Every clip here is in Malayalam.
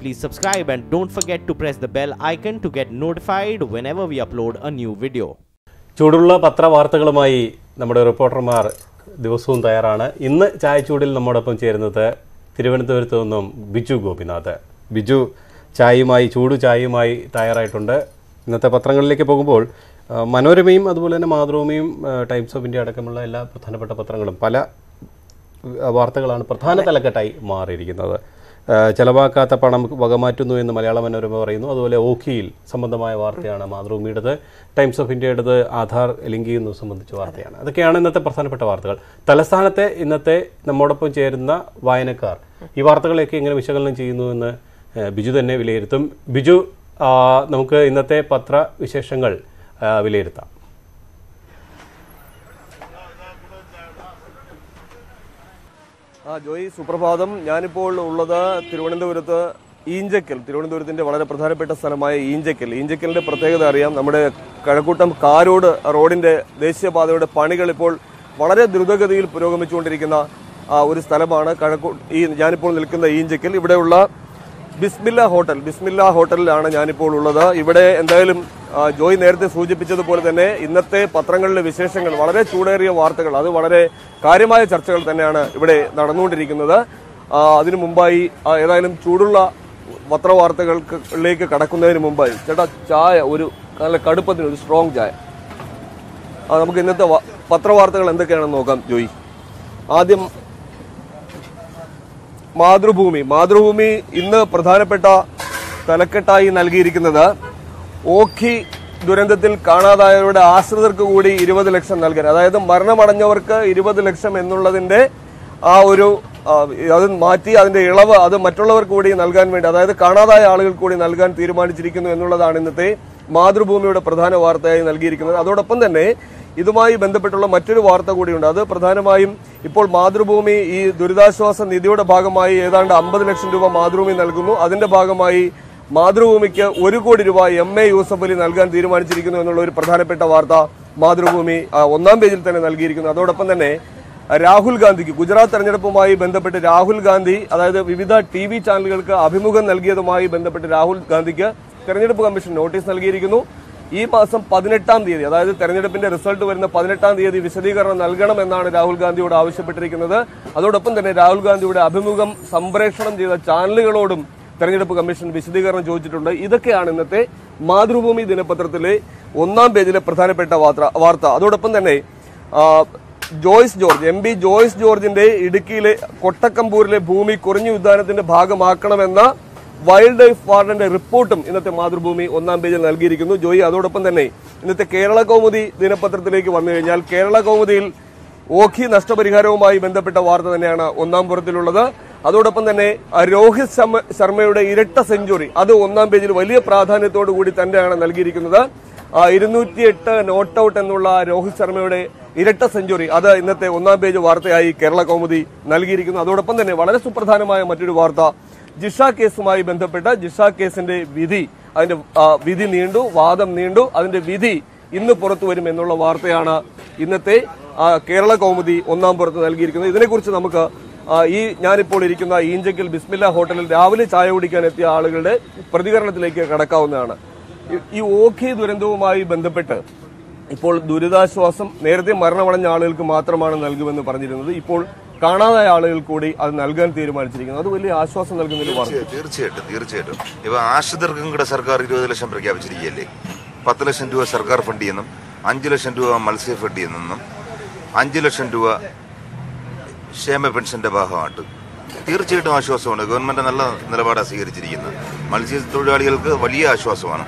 please subscribe and don't forget to press the bell icon to get notified whenever we upload a new video. ചൂടുള്ള പത്രവാർത്തകളുമായി നമ്മുടെ റിപ്പോർട്ടർമാർ ദിവസവും തയ്യാറാണ് ഇന്ന് ചായച്ചൂടിൽ നമ്മോടൊപ്പം ചേരുന്നത് തിരുവനന്തപുരത്ത് നിന്നും ബിജു ഗോപിനാഥ് ബിജു ചായയുമായി ചൂട് ചായയുമായി തയ്യാറായിട്ടുണ്ട് ഇന്നത്തെ പത്രങ്ങളിലേക്ക് പോകുമ്പോൾ ആ, മനോരമയും അതുപോലെ തന്നെ മാതൃഭൂമിയും ആ, ടൈംസ് ഓഫ് ഇന്ത്യ അടക്കമുള്ള എല്ലാ പ്രധാനപ്പെട്ട പത്രങ്ങളും പല ആ, വാർത്തകളാണ് പ്രധാന തലക്കെട്ടായി മാറിയിരിക്കുന്നത് ആ, ചെലവാക്കാത്ത പണം വകമാറ്റുന്നു എന്ന് മലയാള മനോരമ പറയുന്നു അതുപോലെ ഓഖിയിൽ സംബന്ധമായ വാർത്തയാണ് മാതൃഭൂമിയുടേത് ടൈംസ് ഓഫ് ഇന്ത്യയുടേത് ആധാർ ലിങ്ക് ചെയ്യുന്നത് സംബന്ധിച്ച വാർത്തയാണ് അതൊക്കെയാണ് ഇന്നത്തെ പ്രധാനപ്പെട്ട വാർത്തകൾ തലസ്ഥാനത്തെ ഇന്നത്തെ നമ്മോടൊപ്പം ചേരുന്ന വായനക്കാർ ഈ വാർത്തകളെയൊക്കെ എങ്ങനെ വിശകലനം ചെയ്യുന്നു എന്ന് ആ, ബിജു തന്നെ വിലയിരുത്തും ബിജു ആ, നമുക്ക് ഇന്നത്തെ പത്ര വിശേഷങ്ങൾ ആ, വിലയിരുത്താം ആ ജോയി സുപ്രഭാതം ഞാനിപ്പോൾ ഉള്ളത് തിരുവനന്തപുരത്ത് ഈഞ്ചക്കൽ തിരുവനന്തപുരത്തിന്റെ വളരെ പ്രധാനപ്പെട്ട സ്ഥലമായ ഈഞ്ചക്കൽ ഈഞ്ചക്കലിന്റെ പ്രത്യേകത അറിയാം നമ്മുടെ കഴക്കൂട്ടം കാരോട് റോഡിന്റെ ദേശീയപാതയുടെ പണികൾ ഇപ്പോൾ വളരെ ദ്രുതഗതിയിൽ പുരോഗമിച്ചുകൊണ്ടിരിക്കുന്ന ആ, ഒരു സ്ഥലമാണ് കഴക്കൂ ഈ ഞാനിപ്പോൾ നിൽക്കുന്ന ഈഞ്ചക്കൽ ഇവിടെയുള്ള ബിസ്മില്ല ഹോട്ടൽ ബിസ്മില്ല ഹോട്ടലിലാണ് ഞാനിപ്പോൾ ഉള്ളത് ഇവിടെ എന്തായാലും ആ, ജോയ് നേരത്തെ സൂചിപ്പിച്ചതുപോലെ തന്നെ ഇന്നത്തെ പത്രങ്ങളിലെ വിശേഷങ്ങൾ വളരെ ചൂടേറിയ വാർത്തകൾ അത് വളരെ കാര്യമായ ചർച്ചകൾ തന്നെയാണ് ഇവിടെ നടന്നുകൊണ്ടിരിക്കുന്നത് ആ, അതിനു മുമ്പായി ആ, ഏതായാലും ചൂടുള്ള പത്രവാർത്തകൾക്കിലേക്ക് കടക്കുന്നതിന് മുമ്പായി ചേട്ടാ ചായ ഒരു നല്ല കടുപ്പത്തിന് ഒരു സ്ട്രോങ് ചായ ആ നമുക്ക് ഇന്നത്തെ വ- പത്രവാർത്തകൾ എന്തൊക്കെയാണെന്ന് നോക്കാം ജോയി ആദ്യം മാതൃഭൂമി മാതൃഭൂമി ഇന്ന് പ്രധാനപ്പെട്ട തലക്കെട്ടായി നൽകിയിരിക്കുന്നത് ഓഖി ദുരന്തത്തിൽ കാണാതായവരുടെ ആശ്രിതർക്ക് കൂടി ഇരുപത് ലക്ഷം നൽകാൻ അതായത് മരണമടഞ്ഞവർക്ക് ഇരുപത് ലക്ഷം എന്നുള്ളതിന്റെ ആ ഒരു ആ, അത് മാറ്റി അതിന്റെ ഇളവ് അത് മറ്റുള്ളവർക്ക് കൂടി നൽകാൻ വേണ്ടി അതായത് കാണാതായ ആളുകൾ കൂടി നൽകാൻ തീരുമാനിച്ചിരിക്കുന്നു എന്നുള്ളതാണ് ഇന്നത്തെ മാതൃഭൂമിയുടെ പ്രധാന വാർത്തയായി നൽകിയിരിക്കുന്നത് അതോടൊപ്പം തന്നെ ഇതുമായി ബന്ധപ്പെട്ടുള്ള മറ്റൊരു വാർത്ത കൂടിയുണ്ട് അത് പ്രധാനമായും ഇപ്പോൾ മാതൃഭൂമി ഈ ദുരിതാശ്വാസ നിധിയുടെ ഭാഗമായി ഏതാണ്ട് അമ്പത് ലക്ഷം രൂപ മാതൃഭൂമി നൽകുന്നു അതിന്റെ ഭാഗമായി മാതൃഭൂമിക്ക് ഒരു കോടി രൂപ എം എ യൂസഫ് അലി നൽകാൻ തീരുമാനിച്ചിരിക്കുന്നു എന്നുള്ള ഒരു പ്രധാനപ്പെട്ട വാർത്ത മാതൃഭൂമി ആ, ഒന്നാം പേജിൽ തന്നെ നൽകിയിരിക്കുന്നു അതോടൊപ്പം തന്നെ രാഹുൽ ഗാന്ധിക്ക് ഗുജറാത്ത് തെരഞ്ഞെടുപ്പുമായി ബന്ധപ്പെട്ട് രാഹുൽ ഗാന്ധി അതായത് വിവിധ ടി വി ചാനലുകൾക്ക് അഭിമുഖം നൽകിയതുമായി ബന്ധപ്പെട്ട് രാഹുൽ ഗാന്ധിക്ക് തെരഞ്ഞെടുപ്പ് കമ്മീഷൻ നോട്ടീസ് നൽകിയിരിക്കുന്നു ഈ മാസം പതിനെട്ടാം തീയതി അതായത് തെരഞ്ഞെടുപ്പിന്റെ റിസൾട്ട് വരുന്ന പതിനെട്ടാം തീയതി വിശദീകരണം നൽകണമെന്നാണ് രാഹുൽ ഗാന്ധിയോട് ആവശ്യപ്പെട്ടിരിക്കുന്നത് അതോടൊപ്പം തന്നെ രാഹുൽ ഗാന്ധിയുടെ അഭിമുഖം സംപ്രേഷണം ചെയ്ത ചാനലുകളോടും തെരഞ്ഞെടുപ്പ് കമ്മീഷൻ വിശദീകരണം ചോദിച്ചിട്ടുണ്ട് ഇതൊക്കെയാണ് ഇന്നത്തെ മാതൃഭൂമി ദിനപത്രത്തിലെ ഒന്നാം പേജിലെ പ്രധാനപ്പെട്ട വാർത്ത വാർത്ത അതോടൊപ്പം തന്നെ ആ, ജോയ്സ് ജോർജ് എം പി ജോയ്സ് ജോർജിന്റെ ഇടുക്കിയിലെ കൊട്ടക്കമ്പൂരിലെ ഭൂമി കുറിഞ്ഞു ഉദ്യാനത്തിന്റെ ഭാഗമാക്കണമെന്ന വൈൽഡ് ലൈഫ് വാർഡന്റെ റിപ്പോർട്ടും ഇന്നത്തെ മാതൃഭൂമി ഒന്നാം പേജിൽ നൽകിയിരിക്കുന്നു ജോയി അതോടൊപ്പം തന്നെ ഇന്നത്തെ കേരള കൗമുദി ദിനപത്രത്തിലേക്ക് വന്നു കഴിഞ്ഞാൽ കേരള കൗമുദിയിൽ ഓഖി നഷ്ടപരിഹാരവുമായി ബന്ധപ്പെട്ട വാർത്ത തന്നെയാണ് ഒന്നാം പുറത്തിലുള്ളത് അതോടൊപ്പം തന്നെ ആ, രോഹിത് ശർമ്മ ശർമ്മയുടെ ഇരട്ട സെഞ്ചുറി അത് ഒന്നാം പേജിൽ വലിയ പ്രാധാന്യത്തോടു കൂടി തന്നെയാണ് നൽകിയിരിക്കുന്നത് ഇരുന്നൂറ്റി എട്ട് നോട്ട് ഔട്ട് എന്നുള്ള രോഹിത് ശർമ്മയുടെ ഇരട്ട സെഞ്ചുറി അത് ഇന്നത്തെ ഒന്നാം പേജ് വാർത്തയായി കേരള കൗമുദി നൽകിയിരിക്കുന്നു അതോടൊപ്പം തന്നെ വളരെ സുപ്രധാനമായ മറ്റൊരു വാർത്ത ജിഷ കേസുമായി ബന്ധപ്പെട്ട ജിഷ കേസിന്റെ വിധി അതിന്റെ ആ, വിധി നീണ്ടു വാദം നീണ്ടു അതിന്റെ വിധി ഇന്ന് പുറത്തു വരും എന്നുള്ള വാർത്തയാണ് ഇന്നത്തെ ആ, കേരള കൗമുദി ഒന്നാം പുറത്ത് നൽകിയിരിക്കുന്നത് ഇതിനെക്കുറിച്ച് നമുക്ക് ആ, ഈ ഞാനിപ്പോൾ ഇരിക്കുന്ന ഈഞ്ചക്കൽ ബിസ്മില്ല ഹോട്ടലിൽ രാവിലെ ചായ കുടിക്കാൻ എത്തിയ ആളുകളുടെ പ്രതികരണത്തിലേക്ക് കടക്കാവുന്നതാണ് ഈ- ഈ ഓഖി ദുരന്തവുമായി ബന്ധപ്പെട്ട് ഇപ്പോൾ ദുരിതാശ്വാസം നേരത്തെ മരണമടഞ്ഞ ആളുകൾക്ക് മാത്രമാണ് നൽകുമെന്ന് പറഞ്ഞിരുന്നത് ഇപ്പോൾ കാണാതായ ആളുകൾ കൂടി അത് നൽകാൻ തീരുമാനിച്ചിരിക്കുന്നത് അത് വലിയ ആശ്വാസം നൽകുന്ന ഒരു വാർത്ത തീർച്ചയായും തീർച്ചയായിട്ടും തീർച്ചയായിട്ടും ഇപ്പൊ ആശ്രിതർക്കും കൂടെ സർക്കാർ ഇരുപത് ലക്ഷം പ്രഖ്യാപിച്ചിരിക്കുകയല്ലേ പത്ത് ലക്ഷം രൂപ സർക്കാർ ഫണ്ട് ചെയ്യുന്നും അഞ്ച് ലക്ഷം രൂപ മത്സ്യ ഫണ്ട് ചെയ്യുന്നെന്നും അഞ്ച് ലക്ഷം രൂപ ക്ഷേമ പെൻഷന്റെ ഭാഗമായിട്ട് തീർച്ചയായിട്ടും ആശ്വാസമാണ് ഗവൺമെന്റ് നല്ല നിലപാടാണ് സ്വീകരിച്ചിരിക്കുന്നത് മത്സ്യത്തൊഴിലാളികൾക്ക് വലിയ ആശ്വാസമാണ്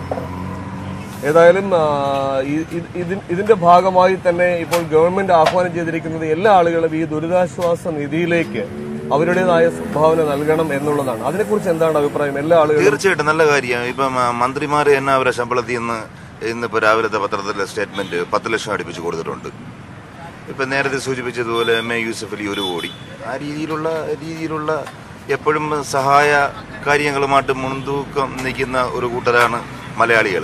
ഏതായാലും ആ, ഇ- ഇ- ഇതിൻ- ഇതിന്റെ ഭാഗമായി തന്നെ ഇപ്പോൾ ഗവൺമെന്റ് ആഹ്വാനം ചെയ്തിരിക്കുന്നത് എല്ലാ ആളുകളും ഈ ദുരിതാശ്വാസ നിധിയിലേക്ക് അവരുടേതായ സംഭാവന നൽകണം എന്നുള്ളതാണ് അതിനെക്കുറിച്ച് എന്താണ് അഭിപ്രായം എല്ലാ ആളുകളും തീർച്ചയായിട്ടും നല്ല കാര്യമാണ് ഇപ്പം ആ, മന്ത്രിമാര് തന്നെ അവരെ ശമ്പളത്തിൽ നിന്ന് ഇന്നിപ്പോ രാവിലത്തെ പത്രത്തിലെ സ്റ്റേറ്റ്മെന്റ് പത്ത് ലക്ഷം അടുപ്പിച്ച് കൊടുത്തിട്ടുണ്ട് ഇപ്പൊ നേരത്തെ സൂചിപ്പിച്ചതുപോലെ എം എ യൂസഫ് അലി ഒരു കോടി ആ രീതിയിലുള്ള രീതിയിലുള്ള എപ്പോഴും സഹായ കാര്യങ്ങളുമായിട്ട് മുൻതൂക്കം നിൽക്കുന്ന ഒരു കൂട്ടരാണ് മലയാളികൾ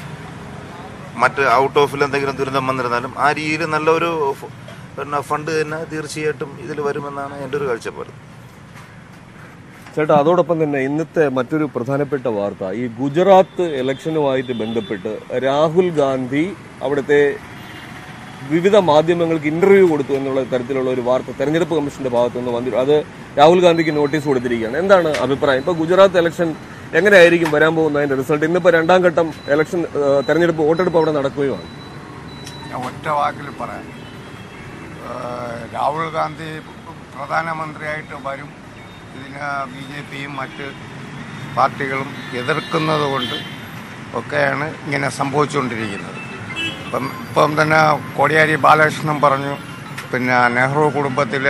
മറ്റ് ഔട്ട് ഓഫിൽ എന്തെങ്കിലും ദുരന്തം വന്നിരുന്നാലും ആ രീതിയിൽ നല്ലൊരു ഫ- പിന്നെ ഫണ്ട് തന്നെ തീർച്ചയായിട്ടും ഇതിൽ വരുമെന്നാണ് എൻ്റെ ഒരു കാഴ്ചപ്പാട് ചേട്ടാ അതോടൊപ്പം തന്നെ ഇന്നത്തെ മറ്റൊരു പ്രധാനപ്പെട്ട വാർത്ത ഈ ഗുജറാത്ത് ഇലക്ഷനുമായിട്ട് ബന്ധപ്പെട്ട് രാഹുൽ ഗാന്ധി അവിടുത്തെ വിവിധ മാധ്യമങ്ങൾക്ക് ഇന്റർവ്യൂ കൊടുത്തു എന്നുള്ള തരത്തിലുള്ള ഒരു വാർത്ത തെരഞ്ഞെടുപ്പ് കമ്മീഷന്റെ ഭാഗത്തു നിന്ന് വന്നിരുന്നു അത് രാഹുൽ ഗാന്ധിക്ക് നോട്ടീസ് കൊടുത്തിരിക്കുകയാണ് എന്താണ് അഭിപ്രായം ഇപ്പൊ ഗുജറാത്ത് ഇലക്ഷൻ എങ്ങനെയായിരിക്കും വരാൻ പോകുന്ന അതിന്റെ റിസൾട്ട് ഇന്നിപ്പോ രണ്ടാം ഘട്ടം ഇലക്ഷൻ ഏഹ്, തെരഞ്ഞെടുപ്പ് വോട്ടെടുപ്പ് അവിടെ നടക്കുകയുമാണ് ഞാൻ ഒറ്റ വാക്കിൽ പറയാം ഏഹ് രാഹുൽ ഗാന്ധി പ്രധാനമന്ത്രിയായിട്ട് വരും ഇതിന് ബി ജെ പിയും മറ്റ് പാർട്ടികളും എതിർക്കുന്നത് കൊണ്ട് ഒക്കെയാണ് ഇങ്ങനെ സംഭവിച്ചുകൊണ്ടിരിക്കുന്നത് ഇപ്പം ഇപ്പം തന്നെ കോടിയേരി ബാലകൃഷ്ണൻ പറഞ്ഞു പിന്നെ നെഹ്റു കുടുംബത്തിൽ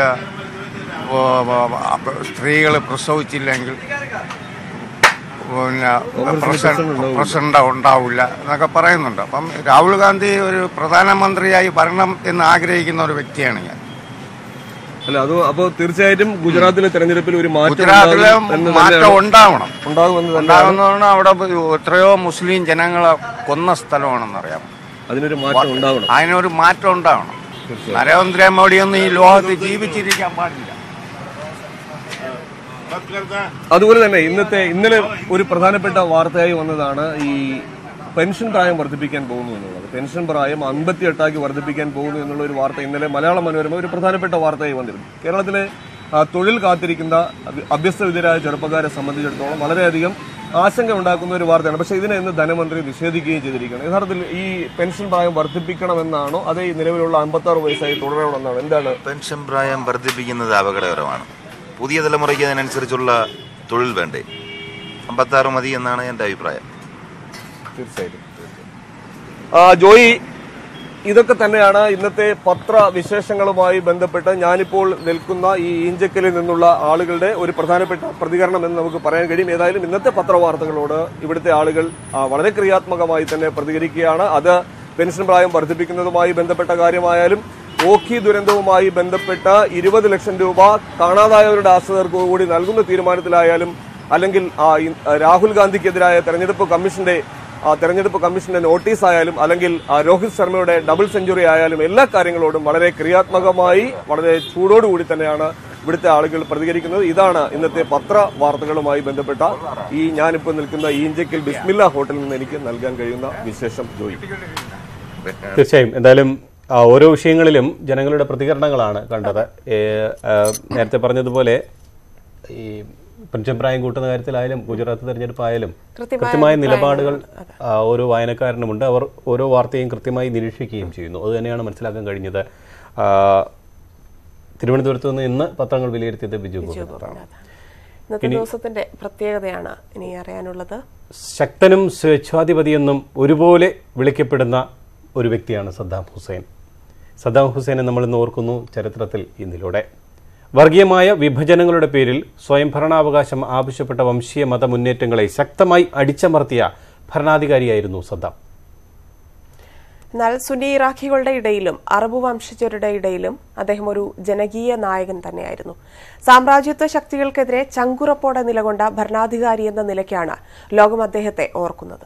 സ്ത്രീകൾ പ്രസവിച്ചില്ലെങ്കിൽ പിന്നെ പ്രസിഡന്റ് പ്രസിഡന്റ് ഉണ്ടാവില്ല എന്നൊക്കെ പറയുന്നുണ്ട് അപ്പം രാഹുൽ ഗാന്ധി ഒരു പ്രധാനമന്ത്രിയായി വരണം എന്ന് ആഗ്രഹിക്കുന്ന ഒരു വ്യക്തിയാണ് ഞാൻ അല്ല അത് അപ്പോൾ തീർച്ചയായിട്ടും ഗുജറാത്തിലെ തെരഞ്ഞെടുപ്പിൽ ഒരു മാറ്റം ഗുജറാത്തിലെ ഉണ്ടാകും എന്ന് മാറ്റം തന്നെയാണ് ഉണ്ടാവണം ഉണ്ടാകുമെന്ന് തന്നെ ഉണ്ടാകുന്നതാണ് അവിടെ എത്രയോ മുസ്ലിം ജനങ്ങളെ കൊന്ന സ്ഥലമാണെന്നറിയാം അതിനൊരു മാറ്റം ഉണ്ടാവണം അതിനൊരു മാറ്റം ഉണ്ടാവണം നരേന്ദ്രമോദിയൊന്നും ഈ ലോകത്ത് ജീവിച്ചിരിക്കാൻ പാടില്ല അതുപോലെ തന്നെ ഇന്നത്തെ ഇന്നലെ ഒരു പ്രധാനപ്പെട്ട വാർത്തയായി വന്നതാണ് ഈ പെൻഷൻ പ്രായം വർദ്ധിപ്പിക്കാൻ പോകുന്നു എന്നുള്ളത് പെൻഷൻ പ്രായം അൻപത്തി എട്ടാക്കി വർദ്ധിപ്പിക്കാൻ പോകുന്നു എന്നുള്ള ഒരു വാർത്ത ഇന്നലെ മലയാള മനോരമ ഒരു പ്രധാനപ്പെട്ട വാർത്തയായി വന്നിരുന്നു കേരളത്തിലെ ആ, തൊഴിൽ കാത്തിരിക്കുന്ന അഭ്യ- അഭ്യസ്തവിദ്യരായ ചെറുപ്പക്കാരെ സംബന്ധിച്ചിടത്തോളം വളരെയധികം ആശങ്ക ഉണ്ടാക്കുന്ന ഒരു വാർത്തയാണ് പക്ഷേ ഇതിനെ ഇന്ന് ധനമന്ത്രി നിഷേധിക്കുകയും ചെയ്തിരിക്കുകയാണ് യഥാർത്ഥത്തിൽ ഈ പെൻഷൻ പ്രായം വർദ്ധിപ്പിക്കണമെന്നാണോ അതേ ഈ നിലവിലുള്ള അമ്പത്തി ആറ് വയസ്സായി തുടരണമെന്നാണ് എന്താണ് പെൻഷൻ പ്രായം വർദ്ധിപ്പിക്കുന്നത് അപകടകരമാണ് പുതിയ തലമുറയ്ക്ക് അതിനനുസരിച്ചുള്ള തൊഴിൽ വേണ്ടേ അമ്പത്താറ് മതി എന്നാണ് എൻ്റെ അഭിപ്രായം തീർച്ചയായിട്ടും ആ, ജോയി ഇതൊക്കെ തന്നെയാണ് ഇന്നത്തെ പത്രവിശേഷങ്ങളുമായി ബന്ധപ്പെട്ട് ഞാനിപ്പോൾ നിൽക്കുന്ന ഈ ഈഞ്ചക്കലിൽ നിന്നുള്ള ആളുകളുടെ ഒരു പ്രധാനപ്പെട്ട പ്രതികരണം എന്ന് നമുക്ക് പറയാൻ കഴിയും ഏതായാലും ഇന്നത്തെ പത്രവാർത്തകളോട് ഇവിടുത്തെ ആളുകൾ ആ, വളരെ ക്രിയാത്മകമായി തന്നെ പ്രതികരിക്കുകയാണ് അത് പെൻഷൻ പ്രായം വർദ്ധിപ്പിക്കുന്നതുമായി ബന്ധപ്പെട്ട കാര്യമായാലും ഓഖി ദുരന്തവുമായി ബന്ധപ്പെട്ട ഇരുപത് ലക്ഷം രൂപ കാണാതായവരുടെ ആശ്രിതർക്ക് കൂടി നൽകുന്ന തീരുമാനത്തിലായാലും അല്ലെങ്കിൽ ആ, ഇ- രാഹുൽ ഗാന്ധിക്കെതിരായ തെരഞ്ഞെടുപ്പ് കമ്മീഷന്റെ ആ തെരഞ്ഞെടുപ്പ് കമ്മീഷന്റെ നോട്ടീസ് ആയാലും അല്ലെങ്കിൽ ആ രോഹിത് ശർമ്മയുടെ ഡബിൾ സെഞ്ചുറി ആയാലും എല്ലാ കാര്യങ്ങളോടും വളരെ ക്രിയാത്മകമായി വളരെ ചൂടോടുകൂടി തന്നെയാണ് ഇവിടുത്തെ ആളുകൾ പ്രതികരിക്കുന്നത് ഇതാണ് ഇന്നത്തെ പത്ര വാർത്തകളുമായി ബന്ധപ്പെട്ട ഈ ഞാനിപ്പോൾ നിൽക്കുന്ന ഈഞ്ചക്കൽ ബിസ്മില്ല ഹോട്ടലിൽ നിന്ന് എനിക്ക് നൽകാൻ കഴിയുന്ന വിശേഷം ജോയി തീർച്ചയായും എന്തായാലും ആ, ഓരോ വിഷയങ്ങളിലും ജനങ്ങളുടെ പ്രതികരണങ്ങളാണ് കണ്ടത് ഏ, ആ, നേരത്തെ പറഞ്ഞതുപോലെ ഈ പെൻഷൻ പ്രായം കൂട്ടുന്ന കാര്യത്തിലായാലും ഗുജറാത്ത് തെരഞ്ഞെടുപ്പായാലും കൃത്യമായ നിലപാടുകൾ ആ, ഓരോ വായനക്കാരനുമുണ്ട് അവർ ഓരോ വാർത്തയും കൃത്യമായി നിരീക്ഷിക്കുകയും ചെയ്യുന്നു അത് തന്നെയാണ് മനസ്സിലാക്കാൻ കഴിഞ്ഞത് ആ, തിരുവനന്തപുരത്ത് നിന്ന് ഇന്ന് പത്രങ്ങൾ വിലയിരുത്തിയത് ബിജു ഗോപിനാഥാണ് ഇന്നത്തെ ദിവസത്തിന്റെ പ്രത്യേകതയാണ് ഇനി അറിയാനുള്ളത് ശക്തനും സ്വേച്ഛാധിപതിയെന്നും ഒരുപോലെ വിളിക്കപ്പെടുന്ന ഒരു വ്യക്തിയാണ് സദ്ദാം ഹുസൈൻ സദ്ദാം ഹുസൈനെ നമ്മൾ ഇന്ന് ഓർക്കുന്നു ചരിത്രത്തിൽ ഇന്നിലൂടെ വർഗീയമായ വിഭജനങ്ങളുടെ പേരിൽ സ്വയംഭരണാവകാശം ആവശ്യപ്പെട്ട വംശീയ മത മുന്നേറ്റങ്ങളെ ശക്തമായി അടിച്ചമർത്തിയ ഭരണാധികാരിയായിരുന്നു സദ്ദാം എന്നാൽ സുന്നി ഇറാഖികളുടെ ഇടയിലും അറബ് വംശജരുടെ ഇടയിലും അദ്ദേഹം ഒരു ജനകീയ നായകൻ തന്നെയായിരുന്നു സാമ്രാജ്യത്വ ശക്തികൾക്കെതിരെ ചങ്കുറപ്പോടെ നിലകൊണ്ട ഭരണാധികാരി എന്ന നിലയ്ക്കാണ് ലോകം അദ്ദേഹത്തെ ഓർക്കുന്നത്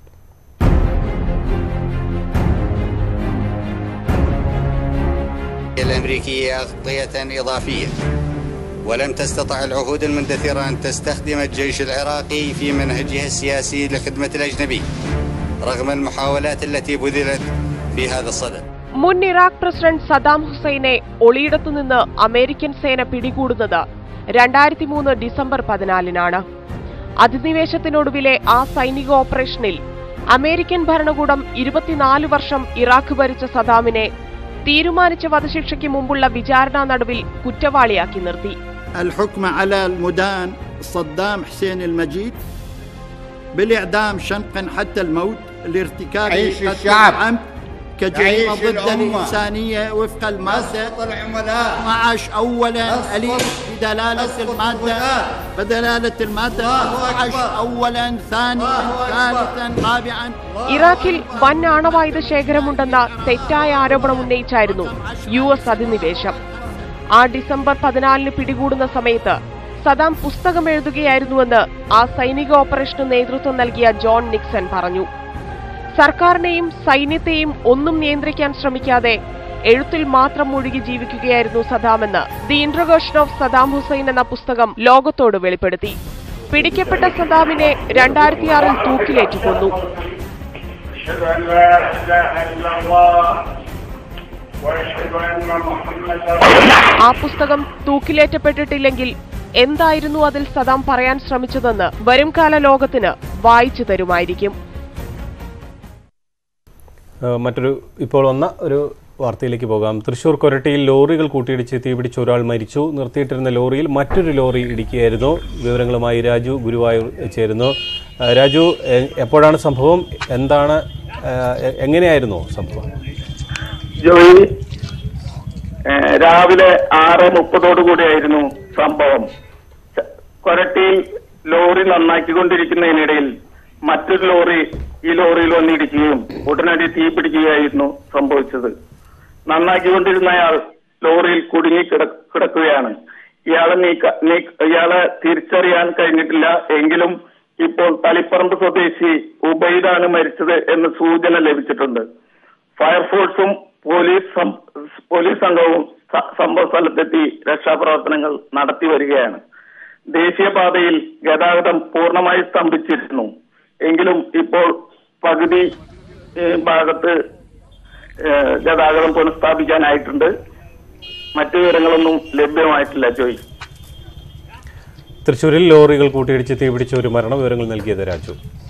الأمريكية أغطية إضافية ولم تستطع العهود المندثرة أن تستخدم الجيش العراقي في منهجها السياسي لخدمة الأجنبي رغم المحاولات التي بذلت في هذا الصدد മുൻ ഇറാഖ് പ്രസിഡന്റ് സദാം ഹുസൈനെ ഒളിയിടത്തുനിന്ന് അമേരിക്കൻ സേന പിടികൂടുന്നത് രണ്ടായിരത്തി മൂന്ന് ഡിസംബർ പതിനാലിനാണ് അധിനിവേശത്തിനൊടുവിലെ ആ സൈനിക ഓപ്പറേഷനിൽ അമേരിക്കൻ ഭരണകൂടം ഇരുപത്തിനാല് വർഷം ഇറാഖ് ഭരിച്ച സദാമിനെ തീരുമാനിച്ച വധശിക്ഷയ്ക്ക് മുമ്പുള്ള വിചാരണാ നടുവിൽ കുറ്റവാളിയാക്കി നിർത്തി الحكم على المدان صدام حسين المجيد بالإعدام شنقا حتى الموت لارتكاب عيش قتل الشعب. العمد كجريمة عيش ضد الأمة. الإنسانية وفق المادة نصف العملاء 12 أولا نصف- أليف بدلالة نصف المادة الفضلاء. بدلالة المادة الله 12 أكبر. أولا ثانيا الله أكبر. ثالثا رابعا ഇറാഖിൽ വൻ ആണവായുധ ശേഖരമുണ്ടെന്ന തെറ്റായ ആരോപണം ഉന്നയിച്ചായിരുന്നു യു എസ് അധിനിവേശം ആ ഡിസംബർ പതിനാലിന് പിടികൂടുന്ന സമയത്ത് സദാം പുസ്തകം എഴുതുകയായിരുന്നുവെന്ന് ആ സൈനിക ഓപ്പറേഷന് നേതൃത്വം നൽകിയ ജോൺ നിക്സൺ പറഞ്ഞു സർക്കാരിനെയും സൈന്യത്തെയും ഒന്നും നിയന്ത്രിക്കാൻ ശ്രമിക്കാതെ എഴുത്തിൽ മാത്രം മുഴുകി ജീവിക്കുകയായിരുന്നു സദാമെന്ന് the introversion of Saddam Hussein എന്ന പുസ്തകം ലോകത്തോട് വെളിപ്പെടുത്തി പിടിക്കപ്പെട്ട സദാമിനെ രണ്ടായിരത്തിയാറിൽ തൂക്കിലേറ്റി കൊന്നു أشهد أن لا إله إلا الله وأشهد أن محمدا ആ പുസ്തകം തൂക്കിലേറ്റപ്പെട്ടിട്ടില്ലെങ്കിൽ എന്തായിരുന്നു അതിൽ സദാം പറയാൻ ശ്രമിച്ചതെന്ന് വരുംകാല ലോകത്തിന് വായിച്ചു തരുമായിരിക്കും ഏഹ് മറ്റൊരു ഇപ്പോൾ വന്ന ഒരു വാർത്തയിലേക്ക് പോകാം തൃശൂർ കൊരട്ടിയിൽ ലോറികൾ കൂട്ടിയിടിച്ച് തീപിടിച്ച് ഒരാൾ മരിച്ചു നിർത്തിയിട്ടിരുന്ന ലോറിയിൽ മറ്റൊരു ലോറി ഇടിക്കുകയായിരുന്നു വിവരങ്ങളുമായി രാജു ഗുരുവായൂർ ചേരുന്നു ഏഹ് രാജു എ- എപ്പോഴാണ് സംഭവം എന്താണ് ഏഹ് എ- എങ്ങനെയായിരുന്നു സംഭവം ജോയി ഏഹ്, രാവിലെ ആറ് മുപ്പതോടു കൂടിയായിരുന്നു സംഭവം ച- കൊരട്ടിയിൽ ലോറി നന്നാക്കിക്കൊണ്ടിരിക്കുന്നതിനിടയിൽ മറ്റൊരു ലോറി ഈ ലോറിയിൽ വന്നിടിക്കുകയും ഉടനടി തീ പിടിക്കുകയായിരുന്നു സംഭവിച്ചത് നന്നാക്കിക്കൊണ്ടിരുന്നയാൾ ലോറിയിൽ കുടുങ്ങി കിട- കിടക്കുകയാണ് ഇയാളെ നീക്ക നീ- ഇയാളെ തിരിച്ചറിയാൻ കഴിഞ്ഞിട്ടില്ല എങ്കിലും ഇപ്പോൾ തളിപ്പറമ്പ് സ്വദേശി ഉബൈദാണ് മരിച്ചത് എന്ന് സൂചന ലഭിച്ചിട്ടുണ്ട് ഫയർഫോഴ്സും പോലീസ് സം- പോലീസ് സംഘവും സ- സംഭവ സ്ഥലത്തെത്തി രക്ഷാപ്രവർത്തനങ്ങൾ നടത്തി വരികയാണ് ദേശീയപാതയിൽ ഗതാഗതം പൂർണ്ണമായി സ്തംഭിച്ചിരുന്നു എങ്കിലും ഇപ്പോൾ പകുതി ഏഹ്, ഭാഗത്ത് ഏഹ്, ഗതാഗതം പുനഃസ്ഥാപിക്കാനായിട്ടുണ്ട് മറ്റു വിവരങ്ങളൊന്നും ലഭ്യമായിട്ടില്ല ജോയ് തൃശൂരിൽ ലോറികൾ കൂട്ടിയിടിച്ച് തീപിടിച്ച ഒരു മരണ വിവരങ്ങൾ നൽകിയത് രാജു